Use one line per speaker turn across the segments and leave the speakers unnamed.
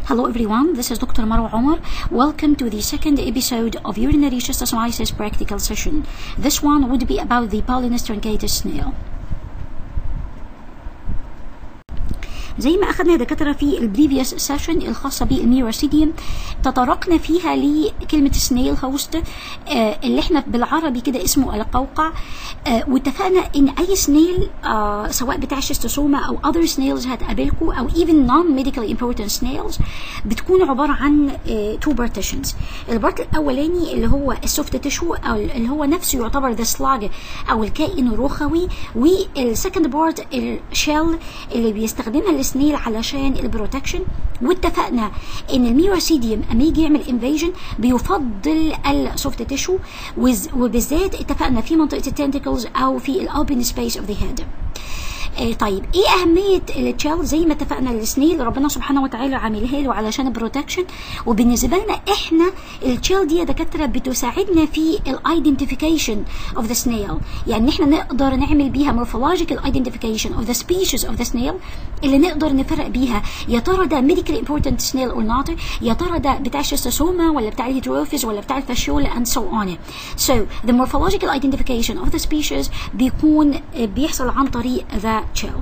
Hello everyone, this is Dr. Marwa Omar. Welcome to the second episode of urinary schistosomiasis practical session. This one would be about the Paulinus truncatus snail. زي ما اخذنا دكاتره في البريفيوس سيشن الخاصه بالميورسيديوم تطرقنا فيها لكلمه سنيل هوست آه اللي احنا بالعربي كده اسمه القوقع آه واتفقنا ان اي سنيل آه سواء بتاع شيستوسوما او اذر سنيلز هتقابلكم او even non medically important snails بتكون عباره عن تو بارتيشنز البارت الاولاني اللي هو السوفت تيشو او اللي هو نفسه يعتبر ذا سلاج او الكائن الرخوي والسكند بارت الشيل اللي بيستخدمها السنيل علشان البروتكشن واتفقنا ان الميورسيديوم اما يجي يعمل انفيجن بيفضل السوفت تيشو وبالذات اتفقنا في منطقه التنتكلز او في الاوبن سبيس اوف ذا هيد آه طيب ايه اهميه التشيل زي ما اتفقنا السنيل ربنا سبحانه وتعالى عاملها له علشان البروتكشن وبالنسبه لنا احنا التشيل دي يا دكاتره بتساعدنا في الايدنتيفيكيشن اوف ذا سنيل يعني احنا نقدر نعمل بيها مورفولوجيكال ايدنتيفيكيشن اوف ذا سبيشيز اوف ذا سنيل اللي نقدر نفرق بيها يا ترى ده ميديكالي امبورتنت سنيل اور نوت يا ترى ده بتاع الشيستوسوما ولا بتاع الهيتروفيز ولا بتاع الفاشيولا and so on so the morphological identification of the species بيكون بيحصل عن طريق the chill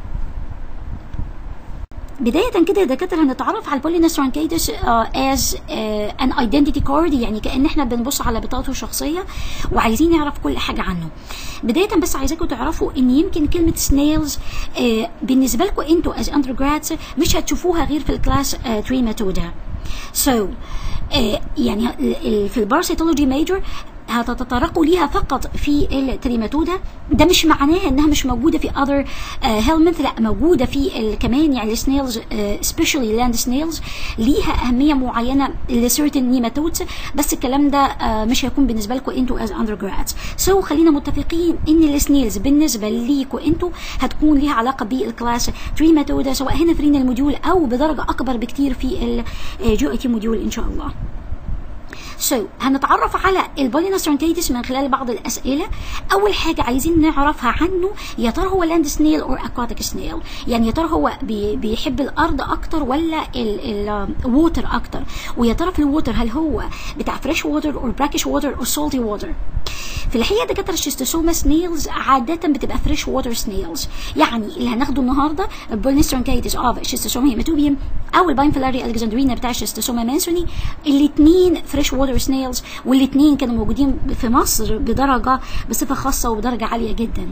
بداية كده يا دكاترة هنتعرف على البولينس رانكيتس از ان ايدنتيتي كارد يعني كأن احنا بنبص على بطاقته الشخصية وعايزين نعرف كل حاجة عنه. بداية بس عايزاكم تعرفوا ان يمكن كلمة سنيلز uh, بالنسبة لكم انتوا از اندرجرادز مش هتشوفوها غير في الكلاس 3 ميثودا. So uh, يعني في الباراسيتولوجي ميجر هتتطرقوا ليها فقط في التريماتودا ده مش معناه انها مش موجوده في other هيلمنت uh, لا موجوده في كمان يعني السنيلز سبيشالي لاند سنيلز ليها اهميه معينه لسيرتن نيماتودز بس الكلام ده uh, مش هيكون بالنسبه لكم انتوا از اندر جرادز سو خلينا متفقين ان السنيلز بالنسبه ليكم انتوا هتكون ليها علاقه بالكلاس تريماتودا سواء هنا في رين الموديول او بدرجه اكبر بكتير في الجي اي تي موديول ان شاء الله سو so, هنتعرف على البولينس ترانكيتس من خلال بعض الاسئله اول حاجه عايزين نعرفها عنه يا ترى هو لاند سنيل او اكواتيك سنيل يعني يا ترى هو بي بيحب الارض اكتر ولا الووتر اكتر ويا ترى في الووتر هل هو بتاع فريش ووتر او براكش ووتر او سولتي ووتر في الحقيقه دكاتره الشيستوسوما سنيلز عاده بتبقى فريش ووتر سنيلز يعني اللي هناخده النهارده البولينس ترانكيتس اوف الشيستوسوما هيماتوبيوم او الباينفلاري الكسندرينا بتاع الشيستوسوما مانسوني الاثنين فريش ووتر سنيلز والاثنين كانوا موجودين في مصر بدرجه بصفه خاصه وبدرجه عاليه جدا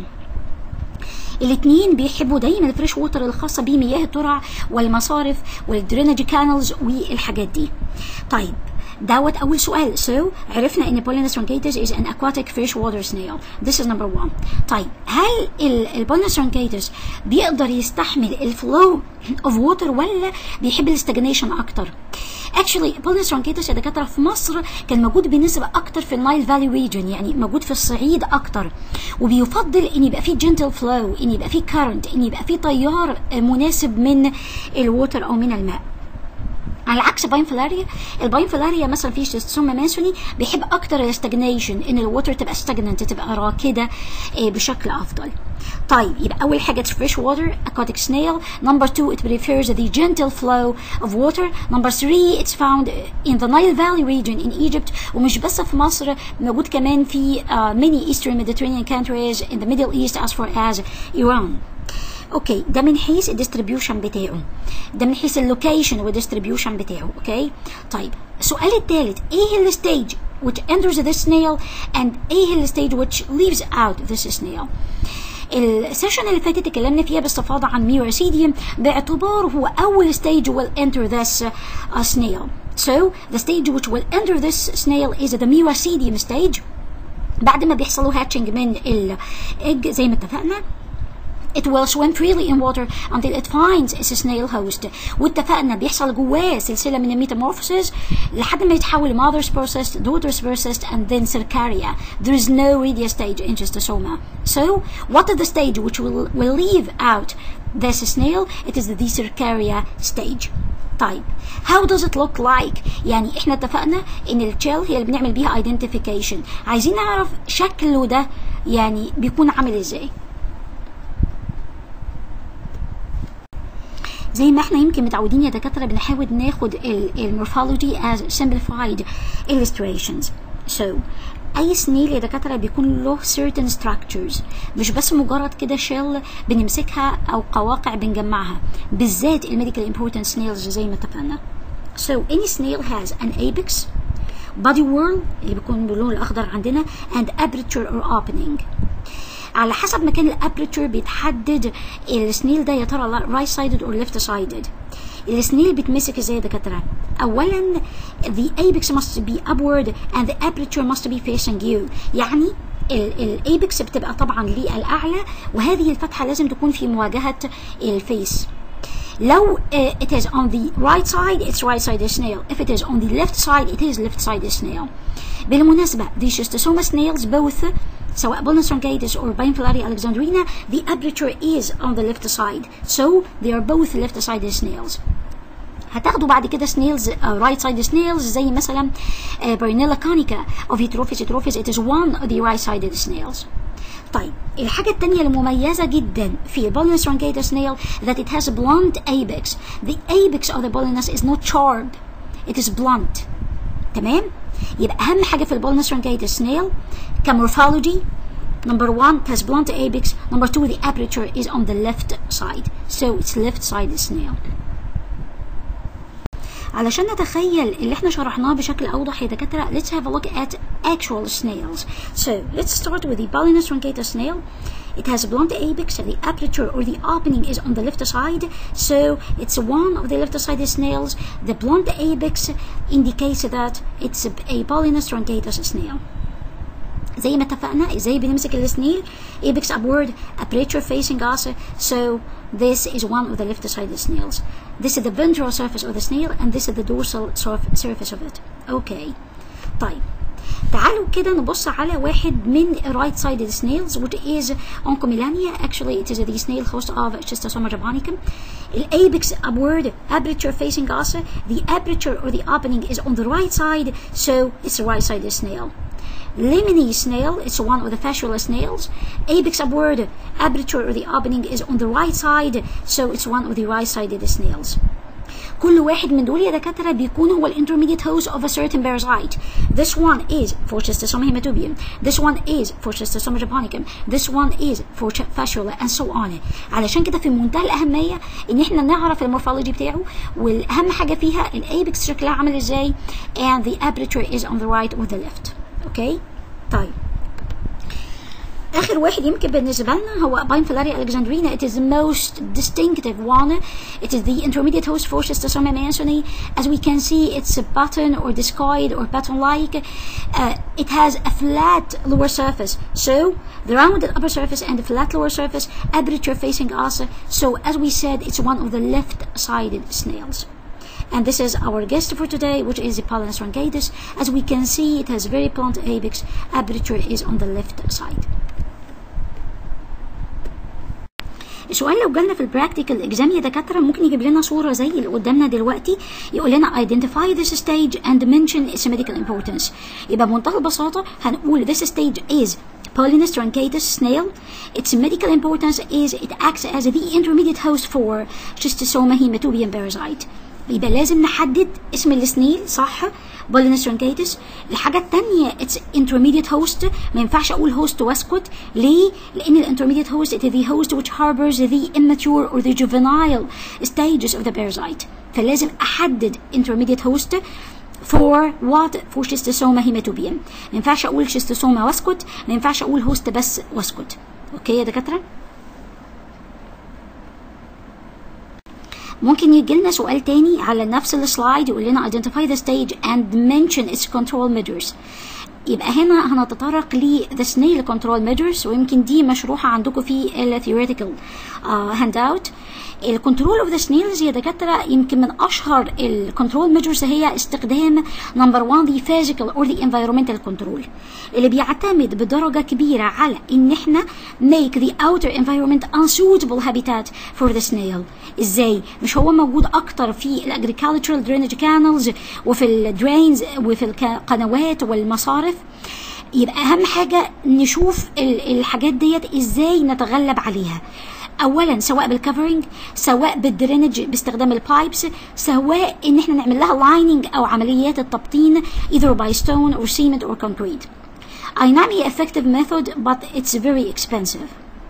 الاثنين بيحبوا دايما الفريش ووتر الخاصه بمياه الترع والمصارف والدرينج كانلز والحاجات دي طيب دوت اول سؤال so عرفنا ان Polinus truncatus is an aquatic fish water snail this is number one طيب هل البولينس truncatus بيقدر يستحمل الفلو of water ولا بيحب الاستجنيشن اكتر اكشلي بولينس truncatus يا دكاتره في مصر كان موجود بنسبه اكتر في النايل فالي ريجن يعني موجود في الصعيد اكتر وبيفضل ان يبقى فيه جنتل فلو ان يبقى فيه كارنت ان يبقى فيه تيار مناسب من الووتر او من الماء على عكس باينفلاريا الباينفلاريا مثلا في شيستوسوما ماسوني بيحب اكتر الاستجنيشن ان الووتر تبقى stagnant تبقى راكده بشكل افضل طيب يبقى اول حاجه فريش ووتر aquatic snail number two it prefers the gentle flow of water number three it's found in the Nile Valley region in Egypt ومش بس في مصر موجود كمان في uh, many eastern Mediterranean countries in the Middle East as far as Iran اوكي ده من حيث الديستريبيوشن بتاعه ده من حيث اللوكيشن والديستريبيوشن بتاعه اوكي طيب السؤال الثالث ايه الستيج which enters the snail and ايه الستيج which leaves out this snail السيشن اللي فاتت اتكلمنا فيها باستفاضه عن ميورسيديوم باعتباره هو اول stage will enter this uh, snail so the stage which will enter this snail is the miracidium stage بعد ما بيحصل له هاتشنج من الايج زي ما اتفقنا It will swim freely in water until it finds its snail host. واتفقنا بيحصل جواه سلسلة من الميتامورفوسز لحد ما يتحول mother's persist, daughter's persist, and then cercaria. There is no radial stage in schistosoma. So, what is the stage which will, will leave out this snail? It is the cercaria stage. طيب how does it look like يعني احنا اتفقنا ان التشيل هي اللي بنعمل بيها identification عايزين نعرف شكله ده يعني بيكون عامل ازاي زي ما احنا يمكن متعودين يا دكاتره بنحاول ناخد المورفولوجي as simplified illustrations so اي سنيل يا دكاتره بيكون له certain structures مش بس مجرد كده شيل بنمسكها او قواقع بنجمعها بالذات الميديكال important snails زي ما اتفقنا so any snail has an apex body whorl اللي بيكون باللون الاخضر عندنا and aperture or opening على حسب مكان الابرتشر بيتحدد السنيل ده يا ترى رايت سايدد اور ليفت سايدد السنيل بيتمسك ازاي يا دكاتره اولا the apex must be upward and the aperture must be facing you يعني الايبكس بتبقى طبعا للاعلى وهذه الفتحه لازم تكون في مواجهه الفيس لو uh, it is on the right side it's right sided snail if it is on the left side it is left sided snail بالمناسبة the schistosoma snails both سواء Bolnus truncatus or Bionfilari alexandrina the aperture is on the left side so they are both left sided snails هتاخدوا بعد كده سنيلز رايت سايد سنيلز زي مثلا برينيلا كونيكا of Heterophis heterophis it is one of the right sided snails طيب الحاجة التانية المميزة جدا في Bolnus truncatus snail that it has blunt apex the apex of the Bolnus is not sharp it is blunt تمام يبقى أهم حاجة في البولنس truncatus snail كمورفولوجي Number one, it has blunt apex. Number two, the aperture is on the left side. So it's left-sided snail. علشان نتخيل اللي احنا شرحناه بشكل اوضح يا دكاتره let's have a look at actual snails so let's start with the Balinus truncatus snail it has a blunt apex the aperture or the opening is on the left side so it's one of the left sided snails the blunt apex indicates that it's a Balinus truncatus snail زي ما اتفقنا ازاي بنمسك السنيل apex upward aperture facing us so this is one of the left sided snails this is the ventral surface of the snail and this is the dorsal surface of it okay طيب تعالوا كده نبص على واحد من right sided snails which is Oncomelania actually it is the snail host of Schistosoma japonicum apex upward aperture facing us the aperture or the opening is on the right side so it's a right sided snail Lemony snail, it's one of the fasciole snails. Apex upward, aperture or the opening is on the right side, so it's one of the right-sided snails. كل واحد من دول يا دكاترة بيكون هو intermediate host of a certain parasite. This one is for Schistosoma hematobium. This one is for Schistosoma japonicum. This one is for fasciola and so on. علشان كده في منتهى الأهمية إن إحنا نعرف المورفولوجي بتاعه والأهم حاجة فيها الأيبكس شكلها عامل إزاي and the aperture is on the right or the left. اوكي طيب اخر واحد يمكن بالنسبه لنا هو Bionfilaria alexandrina it is the most distinctive one it is the intermediate host for Schistosoma mansoni as we can see it's a button or discoid or button like uh, it has a flat lower surface so the rounded upper surface and the flat lower surface aperture facing us so as we said it's one of the left sided snails and this is our guest for today which is the Pallas truncatus as we can see it has very blunt apex aperture is on the left side السؤال لو جالنا في البراكتيكال اكزام يا دكاتره ممكن يجيب لنا صوره زي اللي قدامنا دلوقتي يقول لنا identify this stage and mention its medical importance يبقى بمنتهى البساطه هنقول this stage is Paulinus truncatus snail. Its medical importance is it acts as the intermediate host for Schistosoma hematobium parasite. يبقى لازم نحدد اسم السنيل صح بولينس truncatus الحاجة التانية اتس intermediate host ما ينفعش اقول host واسكت ليه؟ لان الانترميديت host it is the host which harbors the immature or the juvenile stages of the parasite فلازم احدد intermediate host for what for schistosoma hematobium ما ينفعش اقول schistosoma واسكت ما ينفعش اقول host بس واسكت اوكي يا دكاتره ممكن يجي لنا سؤال تاني على نفس السلايد يقول لنا identify the stage and mention its control measures يبقى هنا هنتطرق ل the snail control measures ويمكن دي مشروحة عندكم في ال theoretical uh, handout الكنترول اوف ذا سنيلز يا دكاتره يمكن من اشهر الكنترول ميجرز هي استخدام نمبر 1 ذا فيزيكال اور ذا انفايرمنتال كنترول اللي بيعتمد بدرجه كبيره على ان احنا make the outer environment unsuitable habitat for the snail ازاي مش هو موجود اكتر في الاجريكالتشرال درينج كانالز وفي الدرينز وفي القنوات والمصارف يبقى اهم حاجه نشوف الحاجات ديت ازاي نتغلب عليها اولا سواء بالكفرنج سواء بالدرينج باستخدام البايبس سواء ان احنا نعمل لها لايننج او عمليات التبطين either by stone or cement or concrete I know هي effective method but it's very expensive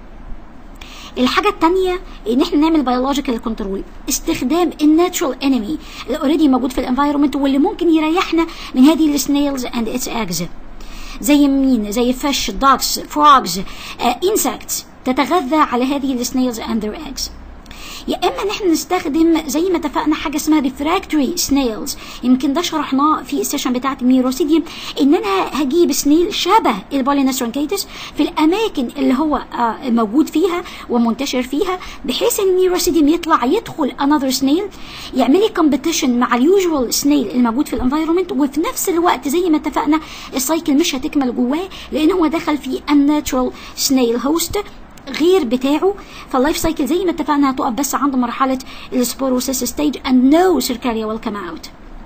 الحاجة التانية ان احنا نعمل بيولوجيكال كنترول استخدام الناتشرال انمي اللي اوريدي موجود في الانفايرمنت واللي ممكن يريحنا من هذه السنيلز اند اتس اجز زي مين زي فش دوجز فروجز انسكتس تتغذى على هذه السنيلز اند their eggs يا اما ان احنا نستخدم زي ما اتفقنا حاجه اسمها ريفراكتوري سنيلز يمكن ده شرحناه في السيشن بتاعه الميروسيديوم ان انا هجيب سنيل شبه البولينسترونكيتس في الاماكن اللي هو آه موجود فيها ومنتشر فيها بحيث ان الميروسيديوم يطلع يدخل انذر سنيل يعمل لي كومبيتيشن مع اليوجوال سنيل الموجود في الانفايرمنت وفي نفس الوقت زي ما اتفقنا السايكل مش هتكمل جواه لان هو دخل في الناتشرال سنيل هوست غير بتاعه فاللايف سايكل زي ما اتفقنا هتقف بس عند مرحله السبوروسيس ستيج and no circaria will come out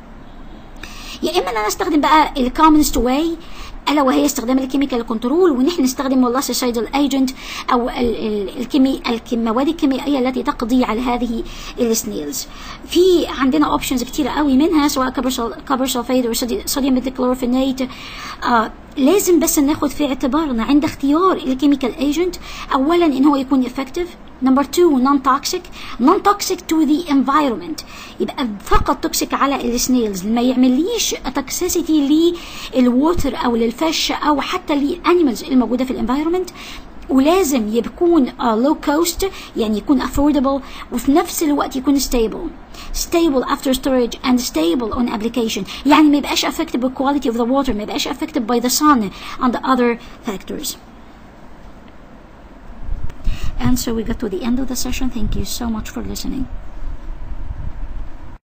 يا اما ان انا استخدم بقى الكومنست واي الا وهي استخدام الكيميكال كنترول وان احنا نستخدم مولاسيسايدال ايجنت او الكيمي المواد الكيميائيه التي تقضي على هذه السنيلز في عندنا اوبشنز كتيره قوي منها سواء كبر سلفيد او صوديوم ميثيكلورفينات آه لازم بس ناخد في اعتبارنا عند اختيار الكيميكال ايجنت اولا ان هو يكون effective نمبر 2 نون توكسيك نون توكسيك تو ذا environment يبقى فقط توكسيك على السنيلز ما يعمليش توكسيسيتي للووتر او للفش او حتى للانيمالز الموجوده في الانفايرمنت ولازم يكون لو uh, كوست يعني يكون affordable وفي نفس الوقت يكون stable stable after storage and stable on application يعني ما يبقاش affected by quality of the water ما يبقاش affected by the sun and the other factors and so we got to the end of the session thank you so much for listening